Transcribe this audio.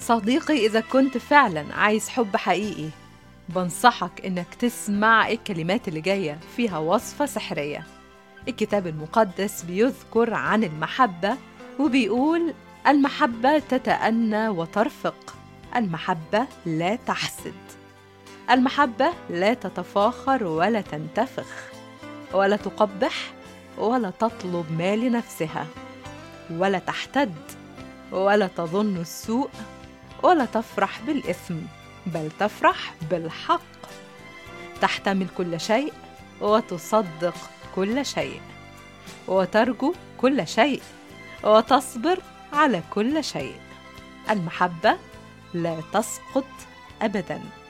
صديقي إذا كنت فعلا عايز حب حقيقي بنصحك إنك تسمع الكلمات اللي جاية فيها وصفة سحرية الكتاب المقدس بيذكر عن المحبة وبيقول المحبة تتأنى وترفق المحبة لا تحسد المحبة لا تتفاخر ولا تنتفخ ولا تقبح ولا تطلب ما لنفسها ولا تحتد ولا تظن السوء ولا تفرح بالإثم بل تفرح بالحق تحتمل كل شيء وتصدق كل شيء وترجو كل شيء وتصبر على كل شيء المحبة لا تسقط أبداً